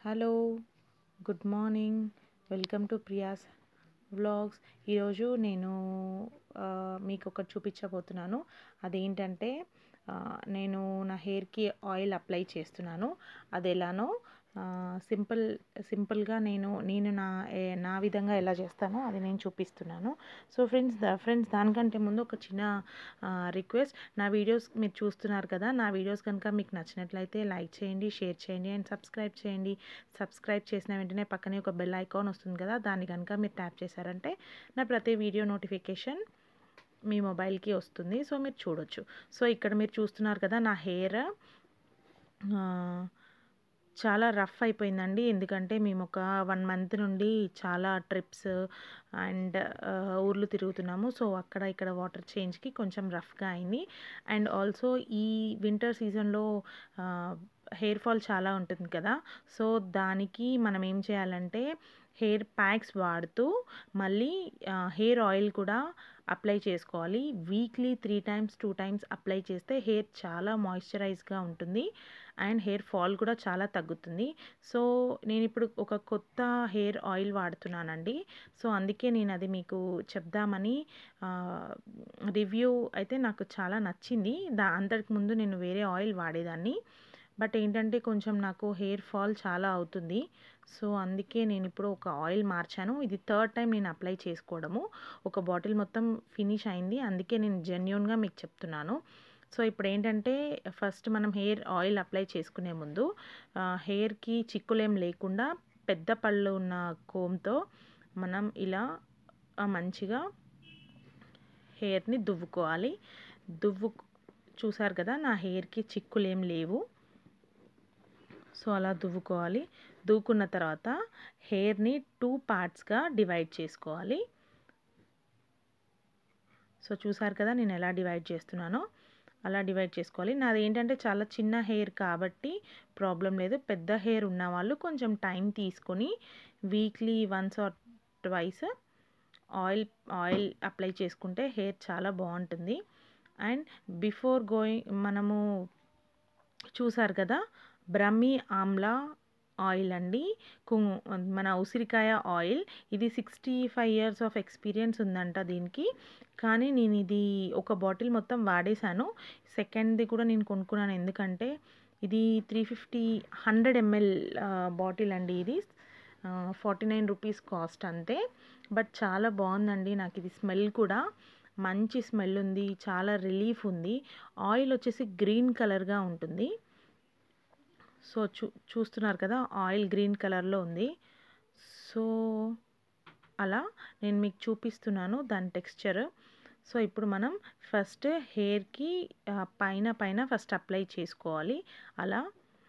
Hello good morning welcome to Priya's vlogs ఈరోజు నేను ఆ, మీకు ఒకటి చూపించబోతున్నాను అదేంటంటే ఆ, నేను నా హెయిర్కి ఆయిల్ అప్లై చేస్తున్నాను అది ఎలానో ఆ, సింపుల్ సింపుల్గా నేను నేను నా ఏ- నా విధంగా ఎలా చేస్తానో అది నేను చూపిస్తున్నాను సో ఫ్రెండ్స్ ద- ఫ్రెండ్స్ దానికంటే ముందు ఒక చిన్న రిక్వెస్ట్ నా వీడియోస్ మీరు చూస్తున్నారు కదా నా వీడియోస్ కనుక మీకు నచ్చినట్లయితే లైక్ చేయండి షేర్ చేయండి అండ్ సబ్స్క్రైబ్ చేయండి సబ్స్క్రైబ్ చేసిన వెంటనే పక్కనే ఒక బెల్ ఐకాన్ వస్తుంది కదా దాన్ని కనుక మీరు ట్యాప్ చేశారంటే నా ప్రతి వీడియో నోటిఫికేషన్ మీ మొబైల్కి వస్తుంది సో మీరు చూడొచ్చు సో ఇక్కడ మీరు చూస్తున్నారు కదా నా హెయిర్ చాలా రఫ్ అయిపోయిందండి ఎందుకంటే మేము ఒక వన్ మంత్ నుండి చాలా ట్రిప్స్ అండ్ ఊర్లు తిరుగుతున్నాము సో అక్కడ ఇక్కడ వాటర్ చేంజ్కి కొంచెం రఫ్గా అయింది అండ్ ఆల్సో ఈ వింటర్ సీజన్లో హెయిర్ ఫాల్ చాలా ఉంటుంది కదా సో దానికి మనం ఏం చేయాలంటే హెయిర్ ప్యాక్స్ వాడుతూ మళ్ళీ హెయిర్ ఆయిల్ కూడా అప్లై చేసుకోవాలి weekly three times two times apply చేస్తే హెయిర్ చాలా మాయిశ్చరైజ్గా ఉంటుంది అండ్ హెయిర్ ఫాల్ కూడా చాలా తగ్గుతుంది సో నేను ఇప్పుడు ఒక కొత్త హెయిర్ ఆయిల్ వాడుతున్నానండి సో అందుకే నేను అది మీకు చెప్దామని రివ్యూ అయితే నాకు చాలా నచ్చింది దా అంతకు ముందు నేను వేరే ఆయిల్ వాడేదాన్ని బట్ ఏంటంటే కొంచెం నాకు హెయిర్ ఫాల్ చాలా అవుతుంది సో అందుకే నేను ఇప్పుడు ఒక ఆయిల్ మార్చాను ఇది థర్డ్ టైం నేను అప్లై చేసుకోవడము ఒక బాటిల్ మొత్తం ఫినిష్ అయింది అందుకే నేను జెన్యున్గా మీకు చెప్తున్నాను సో ఇప్పుడు ఏంటంటే ఫస్ట్ మనం హెయిర్ ఆయిల్ అప్లై చేసుకునే ముందు హెయిర్కి చిక్కులేం లేకుండా పెద్ద పళ్ళు ఉన్న కోమ్తో మనం ఇలా ఆ, మంచిగా హెయిర్ని దువ్వుకోవాలి దువ్వు చూసారు కదా నా హెయిర్కి చిక్కులేం లేవు సో అలా దువ్వుకోవాలి దువ్వుకున్న తర్వాత హెయిర్ని టూ పార్ట్స్గా డివైడ్ చేసుకోవాలి సో చూసారు కదా నేను ఎలా డివైడ్ చేస్తున్నానో అలా డివైడ్ చేసుకోవాలి నాది ఏంటంటే చాలా చిన్న హెయిర్ కాబట్టి ప్రాబ్లం లేదు పెద్ద హెయిర్ ఉన్న వాళ్ళు కొంచెం టైం తీసుకొని weekly once or twice oil oil apply చేసుకుంటే హెయిర్ చాలా బాగుంటుంది అండ్ బిఫోర్ గోయింగ్ మనము చూసారు కదా బ్రహ్మి ఆమ్లా ఆయిల్ అండి కుంగు మన ఉసిరికాయ ఆయిల్ ఇది sixty five years of experience ఉందంట దీనికి కానీ నేను ఇది ఒక బాటిల్ మొత్తం వాడేశాను సెకండ్ది కూడా నేను కొనుక్కున్నాను ఎందుకంటే ఇది three fifty hundred ML bottle అండి ఇది ఫార్టీ నైన్ రూపీస్ కాస్ట్ అంతే బట్ చాలా బాగుందండి నాకు ఇది స్మెల్ కూడా మంచి స్మెల్ ఉంది చాలా రిలీఫ్ ఉంది ఆయిల్ వచ్చేసి గ్రీన్ కలర్గా ఉంటుంది సో చూ చూస్తున్నారు కదా ఆయిల్ గ్రీన్ కలర్లో ఉంది సో అలా నేను మీకు చూపిస్తున్నాను దాని టెక్స్చర్ సో ఇప్పుడు మనం ఫస్ట్ హెయిర్కి పైన పైన ఫస్ట్ అప్లై చేసుకోవాలి అలా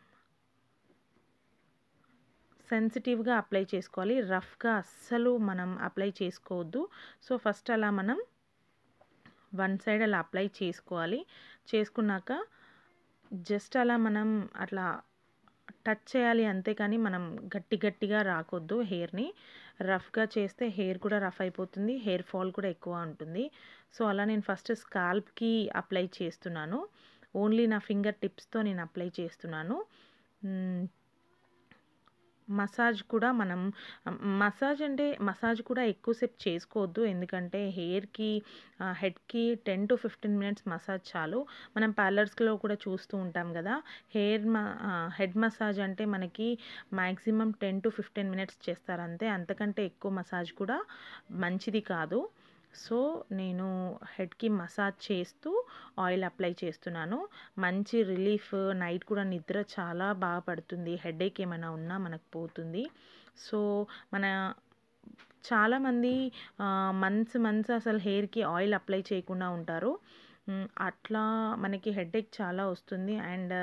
సెన్సిటివ్గా అప్లై చేసుకోవాలి రఫ్గా అస్సలు మనం అప్లై చేసుకోవద్దు సో ఫస్ట్ అలా మనం వన్ సైడ్ అలా అప్లై చేసుకోవాలి చేసుకున్నాక జస్ట్ అలా మనం అట్లా టచ్ చేయాలి అంతేకాని మనం గట్టి గట్టిగా రాకొద్దు హెయిర్ని రఫ్గా చేస్తే హెయిర్ కూడా రఫ్ అయిపోతుంది హెయిర్ ఫాల్ కూడా ఎక్కువ ఉంటుంది సో అలా నేను ఫస్ట్ స్కాల్ప్కి అప్లై చేస్తున్నాను ఓన్లీ నా ఫింగర్ టిప్స్తో నేను అప్లై చేస్తున్నాను మ్, మసాజ్ కూడా మనం మసాజ్ అంటే మసాజ్ కూడా ఎక్కువసేపు చేసుకోవద్దు ఎందుకంటే హెయిర్కి హెడ్కి ten to fifteen minutes massage చాలు మనం పార్లర్స్లో కూడా చూస్తూ ఉంటాం కదా హెయిర్ హెడ్ మసాజ్ అంటే మనకి maximum ten to fifteen minutes చేస్తారు అంతే అంతకంటే ఎక్కువ మసాజ్ కూడా మంచిది కాదు సో నేను హెడ్కి మసాజ్ చేస్తూ ఆయిల్ అప్లై చేస్తున్నాను మంచి రిలీఫ్ నైట్ కూడా నిద్ర చాలా బాగా పడుతుంది హెడేక్ ఏమైనా ఉన్నా మనకు పోతుంది సో మన చాలామంది మంత్స్ మంత్స్ అసలు హెయిర్కి ఆయిల్ అప్లై చేయకుండా ఉంటారు మ్, అట్లా మనకి హెడేక్ చాలా వస్తుంది అండ్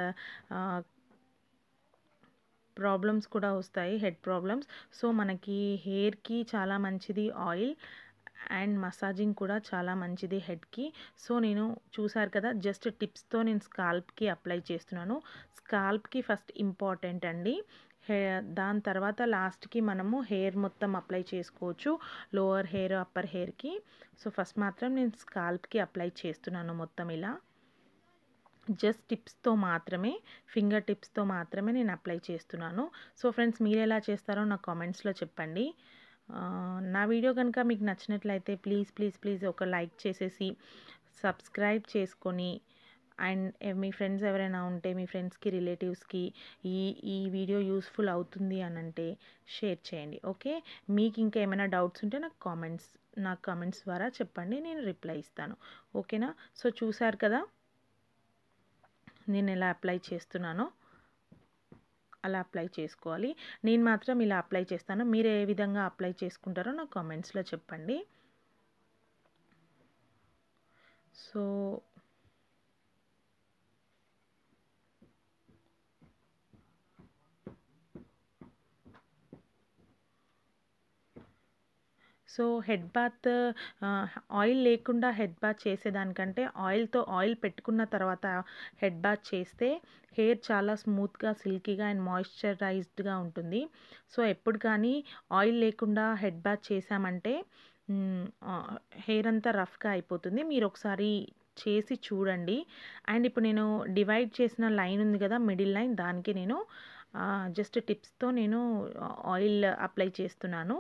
ప్రాబ్లమ్స్ కూడా వస్తాయి హెడ్ ప్రాబ్లమ్స్ సో మనకి హెయిర్కి చాలా మంచిది ఆయిల్ అండ్ మసాజింగ్ కూడా చాలా మంచిది హెడ్కి సో నేను చూసారు కదా జస్ట్ టిప్స్తో నేను స్కాల్ప్కి అప్లై చేస్తున్నాను స్కాల్ప్కి ఫస్ట్ ఇంపార్టెంట్ అండి హే దాని తర్వాత లాస్ట్కి మనము హెయిర్ మొత్తం అప్లై చేసుకోవచ్చు లోవర్ హెయిర్ అప్పర్ హెయిర్కి సో ఫస్ట్ మాత్రం నేను స్కాల్ప్కి అప్లై చేస్తున్నాను మొత్తం ఇలా జస్ట్ టిప్స్తో మాత్రమే ఫింగర్ టిప్స్తో మాత్రమే నేను అప్లై చేస్తున్నాను సో ఫ్రెండ్స్ మీరు ఎలా చేస్తారో నా కామెంట్స్లో చెప్పండి ఆ, నా వీడియో కనుక మీకు నచ్చినట్లయితే ప్లీజ్ ప్లీజ్ ప్లీజ్ ఒక లైక్ చేసేసి సబ్స్క్రైబ్ చేసుకొని అండ్ మీ ఫ్రెండ్స్ ఎవరైనా ఉంటే మీ ఫ్రెండ్స్కి రిలేటివ్స్కి ఈ ఈ వీడియో యూస్ఫుల్ అవుతుంది అని అంటే షేర్ చేయండి ఓకే మీకు ఇంకా ఏమైనా డౌట్స్ ఉంటే నాకు కామెంట్స్ నాకు కామెంట్స్ ద్వారా చెప్పండి నేను రిప్లై ఇస్తాను ఓకేనా సో చూసారు కదా నేను ఎలా అప్లై చేస్తున్నానో అలా అప్లై చేసుకోవాలి నేను మాత్రం ఇలా అప్లై చేస్తాను మీరు ఏ విధంగా అప్లై చేసుకుంటారో నాకు కామెంట్స్లో చెప్పండి so so head bath oil లేకుండా హెడ్ బాత్ చేసేదానికంటే ఆయిల్తో ఆయిల్ పెట్టుకున్న తర్వాత హెడ్ బాత్ చేస్తే హెయిర్ చాలా స్మూత్గా సిల్కీగా అండ్ మాయిశ్చరైజ్డ్గా ఉంటుంది సో ఎప్పుడు కానీ ఆయిల్ లేకుండా హెడ్ బాత్ చేసామంటే హెయిర్ అంతా రఫ్గా అయిపోతుంది మీరు ఒకసారి చేసి చూడండి అండ్ ఇప్పుడు నేను డివైడ్ చేసిన లైన్ ఉంది కదా మిడిల్ లైన్ దానికి నేను జస్ట్ టిప్స్తో నేను ఆయిల్ అప్లై చేస్తున్నాను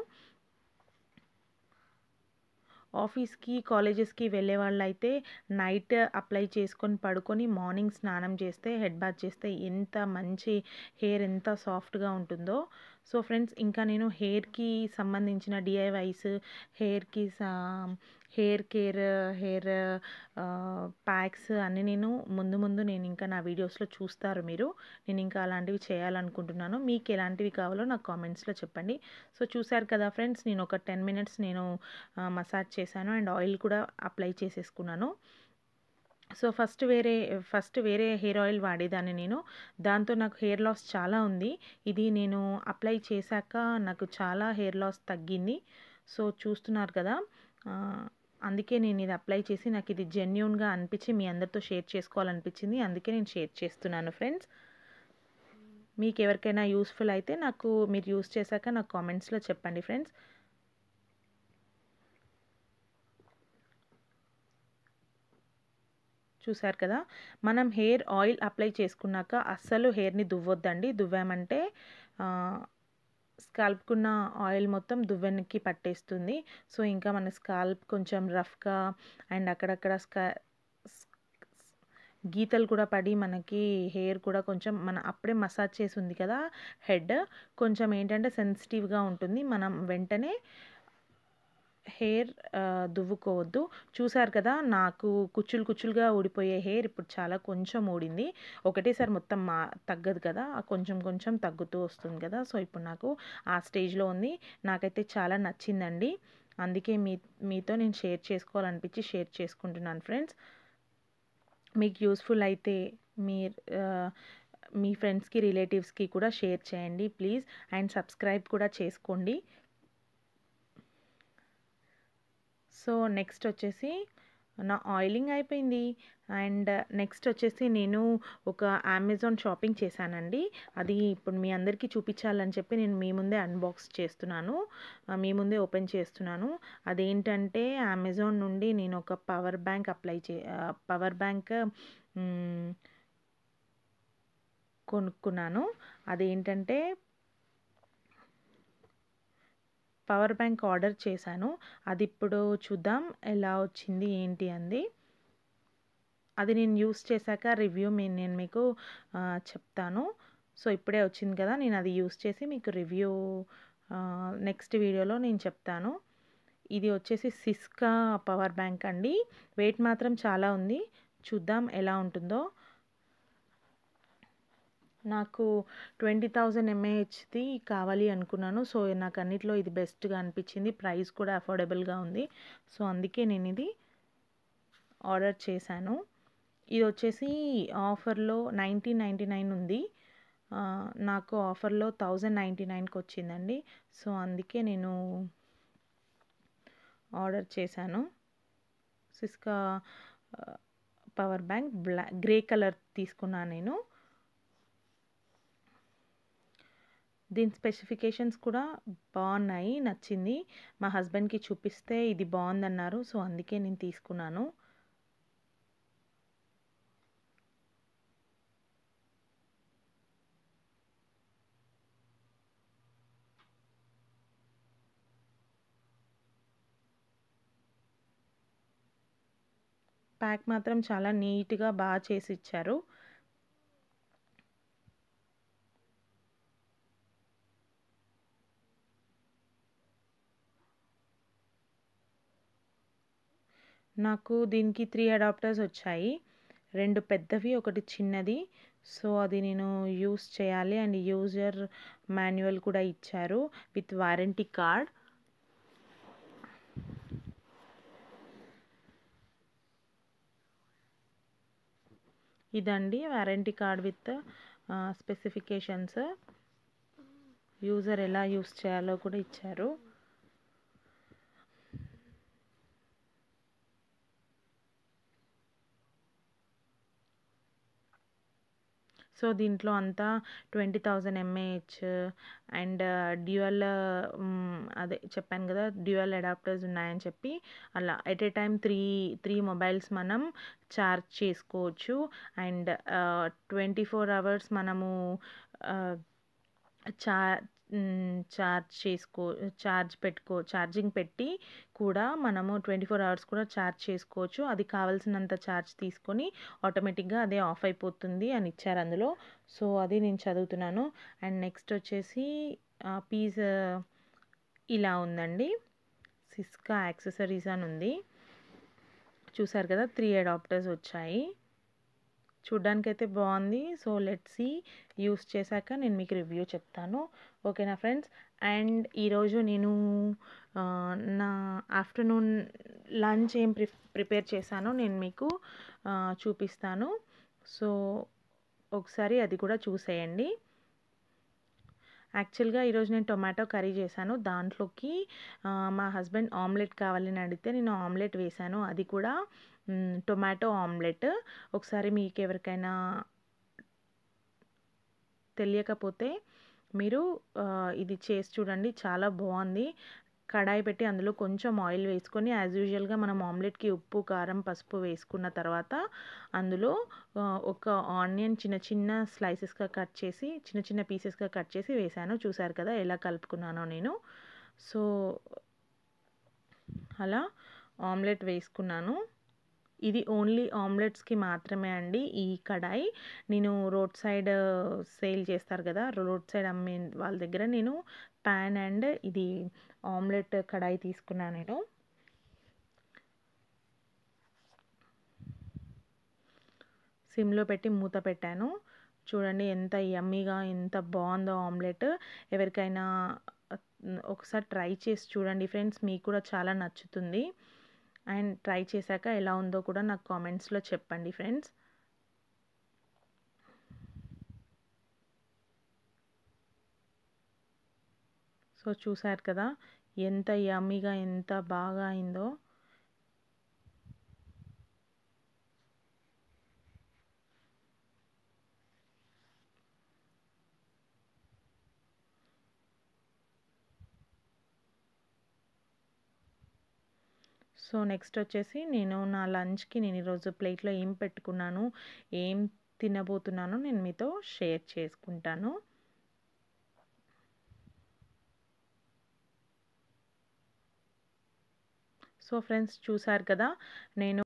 ఆఫీస్కి కాలేజెస్కి వెళ్ళే వాళ్ళు అయితే నైట్ అప్లై చేసుకొని పడుకొని మార్నింగ్ స్నానం చేస్తే హెడ్ బాత్ చేస్తే ఎంత మంచి హెయిర్ ఎంత సాఫ్ట్గా ఉంటుందో సో ఫ్రెండ్స్ ఇంకా నేను హెయిర్కి సంబంధించిన డిఐవైస్ హెయిర్కి హెయిర్ కేర్ హెయిర్ ప్యాక్స్ అన్నీ నేను ముందు ముందు నేను ఇంకా నా వీడియోస్లో చూస్తారు మీరు నేను ఇంకా అలాంటివి చేయాలనుకుంటున్నాను మీకు ఎలాంటివి కావాలో నాకు కామెంట్స్లో చెప్పండి సో చూసారు కదా ఫ్రెండ్స్ నేను ఒక టెన్ మినిట్స్ నేను మసాజ్ చేశాను అండ్ ఆయిల్ కూడా అప్లై చేసేసుకున్నాను సో ఫస్ట్ వేరే ఫస్ట్ వేరే హెయిర్ ఆయిల్ వాడేదాన్ని నేను దాంతో నాకు హెయిర్ లాస్ చాలా ఉంది ఇది నేను అప్లై చేశాక నాకు చాలా హెయిర్ లాస్ తగ్గింది సో చూస్తున్నారు కదా అందుకే నేను ఇది అప్లై చేసి నాకు ఇది జెన్యున్గా అనిపించి మీ అందరితో షేర్ చేసుకోవాలనిపించింది అందుకే నేను షేర్ చేస్తున్నాను ఫ్రెండ్స్ మీకు ఎవరికైనా యూస్ఫుల్ అయితే నాకు మీరు యూస్ చేశాక నాకు కామెంట్స్లో చెప్పండి ఫ్రెండ్స్ చూసారు కదా మనం హెయిర్ ఆయిల్ అప్లై చేసుకున్నాక అస్సలు హెయిర్ని దువ్వొద్దండి దువ్వామంటే స్కాల్ప్కున్న ఆయిల్ మొత్తం దువ్వెనకి పట్టేస్తుంది సో ఇంకా మన స్కాల్ప్ కొంచెం రఫ్గా అండ్ అక్కడక్కడ స్కా గీతలు కూడా పడి మనకి హెయిర్ కూడా కొంచెం మన అప్పుడే మసాజ్ చేసి ఉంది కదా హెడ్ కొంచెం ఏంటంటే సెన్సిటివ్గా ఉంటుంది మనం వెంటనే హెయిర్ దువ్వుకోవద్దు చూసారు కదా నాకు కుచ్చులు కుచ్చులుగా ఊడిపోయే హెయిర్ ఇప్పుడు చాలా కొంచెం ఊడింది ఒకటేసారి మొత్తం మా తగ్గదు కదా కొంచెం కొంచెం తగ్గుతూ వస్తుంది కదా సో ఇప్పుడు నాకు ఆ స్టేజ్లో ఉంది నాకైతే చాలా నచ్చిందండి అందుకే మీ మీతో నేను షేర్ చేసుకోవాలనిపించి షేర్ చేసుకుంటున్నాను ఫ్రెండ్స్ మీకు యూస్ఫుల్ అయితే మీ మీ ఫ్రెండ్స్కి రిలేటివ్స్కి కూడా షేర్ చేయండి ప్లీజ్ అండ్ సబ్స్క్రైబ్ కూడా చేసుకోండి సో నెక్స్ట్ వచ్చేసి నా ఆయిలింగ్ అయిపోయింది అండ్ నెక్స్ట్ వచ్చేసి నేను ఒక అమెజాన్ షాపింగ్ చేశానండి అది ఇప్పుడు మీ అందరికీ చూపించాలని చెప్పి నేను మీ ముందే అన్బాక్స్ చేస్తున్నాను మీ ముందే ఓపెన్ చేస్తున్నాను అదేంటంటే అమెజాన్ నుండి నేను ఒక పవర్ బ్యాంక్ అప్లై చే పవర్ బ్యాంక్ కొనుక్కున్నాను అదేంటంటే పవర్ బ్యాంక్ ఆర్డర్ చేశాను అది ఇప్పుడు చూద్దాం ఎలా వచ్చింది ఏంటి అంది అది నేను యూస్ చేశాక రివ్యూ నేను మీకు చెప్తాను సో ఇప్పుడే వచ్చింది కదా నేను అది యూస్ చేసి మీకు రివ్యూ నెక్స్ట్ వీడియోలో నేను చెప్తాను ఇది వచ్చేసి సిస్కా పవర్ బ్యాంక్ అండి వెయిట్ మాత్రం చాలా ఉంది చూద్దాం ఎలా ఉంటుందో నాకు ట్వంటీ థౌజండ్ ఎంఏహెచ్ది కావాలి అనుకున్నాను సో నాకు అన్నిట్లో ఇది బెస్ట్గా అనిపించింది ప్రైస్ కూడా అఫోర్డబుల్గా ఉంది సో అందుకే నేను ఇది ఆర్డర్ చేశాను ఇది వచ్చేసి ఆఫర్లో నైన్టీన్ నైంటీ నైన్ ఉంది నాకు ఆఫర్లో థౌజండ్ నైంటీ నైన్కి వచ్చిందండి సో అందుకే నేను ఆర్డర్ చేశాను సిస్కా పవర్ బ్యాంక్ బ్లా గ్రే కలర్ తీసుకున్నాను నేను దీని స్పెసిఫికేషన్స్ కూడా బాగున్నాయి నచ్చింది మా హస్బెండ్కి చూపిస్తే ఇది బాగుందన్నారు సో అందుకే నేను తీసుకున్నాను ప్యాక్ మాత్రం చాలా నీట్‌గా బా చేసిచ్చారు. నాకు దీనికి 3 అడాప్టర్స్ వచ్చాయి. 2 పెద్దవి, ఒకటి చిన్నది. సో, అది నేను యూజ్ చేయాలి అండ్ యూజర్ మాన్యువల్ కూడా ఇచ్చారు విత్ వారంటీ కార్డ్. ఇదండి వారంటీ కార్డ్ విత్ ఆహ్, స్పెసిఫికేషన్స్. యూజర్ ఎలా యూజ్ చేయాలో కూడా ఇచ్చారు. సో, దీంట్లో అంతా 20,000 ఎంఏహెచ్ అండ్ డ్యూయల్ హ్మ్, అదే చెప్పాను గదా! డ్యూయల్ అడాప్టర్స్ ఉన్నాయని చెప్పి అలా ఎట్ ఎ టైమ్ 3, 3 మొబైల్స్ మనం చార్జ్ చేసుకోవచ్చు. అండ్ ఆహ్, 24 అవర్స్ మనము ఆహ్, చా హ్మ్, చార్జ్ చేసుకో చార్జ్ పెట్టుకో ఛార్జింగ్ పెట్టి కూడా మనము 24 అవర్స్ కూడా చార్జ్ చేసుకోవచ్చు. అది కావాల్సినంత చార్జ్ తీసుకొని ఆటోమేటిక్‌గా అదే ఆఫ్ అయిపోతుంది అని ఇచ్చారు అందులో. సో, అది నేను చదువుతున్నాను. అండ్ నెక్స్ట్ వచ్చేసి ఆహ్, పీస్ ఇలా ఉందండి. సిస్కా యాక్సెసరీస్ అని ఉంది. చూసారు కదా! 3 అడాప్టర్స్ వచ్చాయి. చూడ్డానికైతే బావుంది. సో, లెట్స్ సీ యూజ్ చేశాక నేను మీకు రివ్యూ చెప్తాను. ఓకేనా ఫ్రెండ్స్. అండ్ ఈరోజు నేను ఆహ్, నా ఆఫ్టర్‌నూన్ లంచ్ ఏం ప్రిఫ్ ప్రిపేర్ చేశానో నేను మీకు ఆహ్, చూపిస్తాను. సో, ఒకసారి అది కూడా చూసేయండి. యాక్చువల్‌గా ఈరోజు నేను టొమాటో కర్రీ చేశాను. దాంట్లోకి ఆహ్, మా హస్బెండ్ ఆమ్లెట్ కావాలని అడిగితే నేను ఆమ్లెట్ వేశాను. అది కూడా హ్మ్, టొమాటో ఆమ్లెట్. ఒకసారి మీకెవరికైనా తెలియకపోతే మీరు ఆహ్, ఇది చేసి చూడండి. చాలా బావుంది. కడాయి పెట్టి అందులో కొంచెం ఆయిల్ వేసుకొని యాజ్ యూజువల్‌గా మనం ఆమ్లెట్‌కి ఉప్పు, కారం, పసుపు వేసుకున్న తర్వాత అందులో ఆహ్, ఒక ఆనియన్ చిన్న చిన్న స్లైసెస్‌గా కట్ చేసి చిన్న చిన్న పీసెస్‌గా కట్ చేసి వేశాను. చూసారు కదా! ఎలా కలుపుకున్నానో నేను. సో, అలా ఆమ్లెట్ వేసుకున్నాను. ఇది ఓన్లీ ఆమ్లెట్స్‌కి మాత్రమే అండి ఈ కడాయి. నేను రోడ్ సైడ్ సేల్ చేస్తారు కదా! రోడ్ సైడ్ అమ్మే వాళ్ళ దగ్గర నేను పాన్ అండ్ ఇది ఆమ్లెట్ కడాయి తీసుకున్నా నేను. సిమ్‌లో పెట్టి మూత పెట్టాను. చూడండి ఎంత యమ్మీగా ఎంత బావుందో ఆమ్లెట్. ఎవరికైనా హ్మ్, ఒకసారి ట్రై చేసి చూడండి ఫ్రెండ్స్. మీకు కూడా చాలా నచ్చుతుంది. అండ్ ట్రై చేశాక ఎలా ఉందో కూడా నాకు కామెంట్స్‌లో చెప్పండి ఫ్రెండ్స్. సో, చూసారు కదా! ఎంత యమ్మీగా ఎంత బాగా అయిందో. సో, నెక్స్ట్ వచ్చేసి నేను నా లంచ్‌కి నేను ఈరోజు ప్లేట్‌లో ఏం పెట్టుకున్నాను, ఏం తినబోతున్నానో నేను మీతో షేర్ చేసుకుంటాను. సో, ఫ్రెండ్స్ చూసారు కదా! నేను